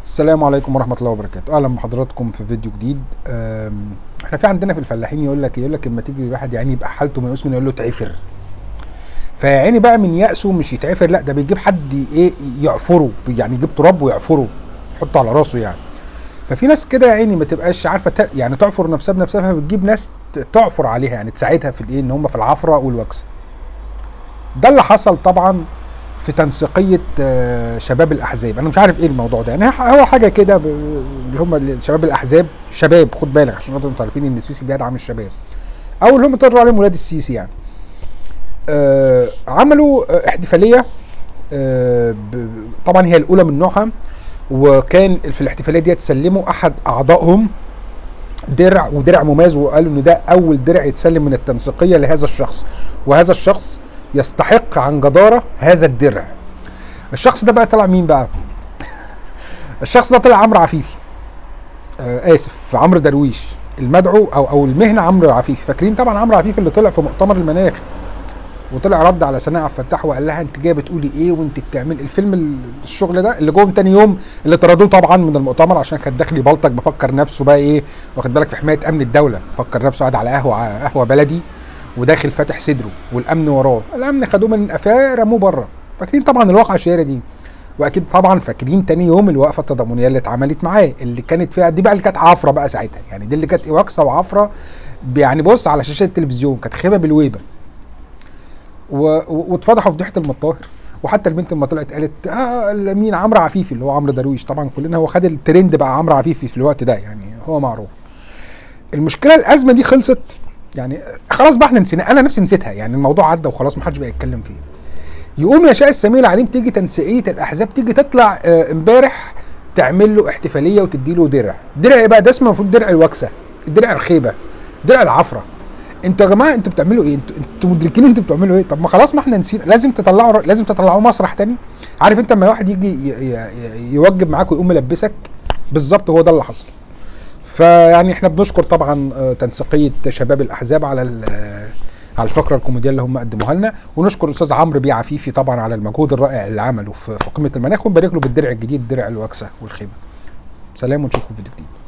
السلام عليكم ورحمة الله وبركاته، أهلا بحضراتكم في فيديو جديد. أم، احنا في عندنا في الفلاحين يقول لك يقول لك لما تيجي الواحد يعني يبقى حالته ميؤوس منه يقول له اتعفر. فيا عيني بقى من يأسه مش يتعفر لا ده بيجيب حد ايه يعفره يعني يجيب تراب ويعفره يحطه على راسه يعني. ففي ناس كده يا عيني ما تبقاش عارفه ت- يعني تعفر نفسها بنفسها فبتجيب ناس ت- تعفر عليها يعني تساعدها في الايه ان هم في العفره والوكسه. ده اللي حصل طبعا في تنسيقيه آه، شباب الاحزاب انا مش عارف ايه الموضوع ده يعني هو حاجه كده ب- اللي هم شباب الاحزاب شباب خد بالك عشان انتوا عارفين ان السيسي بيدعم الشباب او اللي هم طلعوا عليهم ولاد السيسي يعني آه عملوا آه، احتفاليه آه ب- طبعا هي الاولى من نوعها وكان في الاحتفاليه دي سلموا احد اعضائهم درع ودرع مميز وقالوا ان ده اول درع يتسلم من التنسيقيه لهذا الشخص وهذا الشخص يستحق عن جداره هذا الدرع الشخص ده بقى طلع مين بقى الشخص ده طلع عمرو عفيفي آه اسف عمرو درويش المدعو او او المهنه عمرو عفيفي فاكرين طبعا عمرو عفيفي اللي طلع في مؤتمر المناخ وطلع رد على سناء عبد الفتاح وقال لها انت جايه بتقولي ايه وانت بتعمل الفيلم ال- الشغل ده اللي جوه تاني يوم اللي طردوه طبعا من المؤتمر عشان كان داخل يبلطج بفكر نفسه بقى ايه واخد بالك في حمايه امن الدوله فكر نفسه قاعد على قهوه قهوه بلدي وداخل فاتح صدره والامن وراه الامن خدوه من قفاه رموه بره فاكرين طبعا الواقعه الشهيره دي واكيد طبعا فاكرين تاني يوم الوقفه التضامنيه اللي اتعملت معاه اللي كانت فيها دي بقى اللي كانت عفره بقى ساعتها يعني دي اللي كانت وكسه وعفره يعني بص على شاشه التلفزيون كانت خيبه بالويبه و- و- واتفضحوا فضيحه المطاهر وحتى البنت لما طلعت قالت اه مين عمرو عفيفي اللي هو عمرو درويش طبعا كلنا هو خد الترند بقى عمرو عفيفي في الوقت ده يعني هو معروف المشكله الازمه دي خلصت يعني خلاص بقى احنا نسينا انا نفسي نسيتها يعني الموضوع عدى وخلاص ما حدش بقى يتكلم فيه يقوم يا شاء السميع العليم تيجي تنسيقيه الاحزاب تيجي تطلع آه، امبارح تعمل له احتفاليه وتدي له درع درع ايه بقى ده اسمه المفروض درع الوكسه درع الخيبه درع العفره انتوا يا جماعه انتوا بتعملوا ايه انتوا انتوا مدركين انتوا بتعملوا ايه طب ما خلاص ما احنا نسينا لازم تطلعوا لازم تطلعوا مسرح تاني عارف انت لما واحد يجي ي- ي- ي- يوجب معاك ويقوم ملبسك بالظبط هو ده اللي حصل فيعني احنا بنشكر طبعا آه، تنسيقيه شباب الاحزاب على ال- آه، على الفقره الكوميديه اللي هم قدموها لنا ونشكر الاستاذ عمرو بيه عفيفي طبعا على المجهود الرائع اللي عمله في في قمه المناخ ونبارك له بالدرع الجديد درع الوكسه والخيمه سلام ونشوفكم في فيديو جديد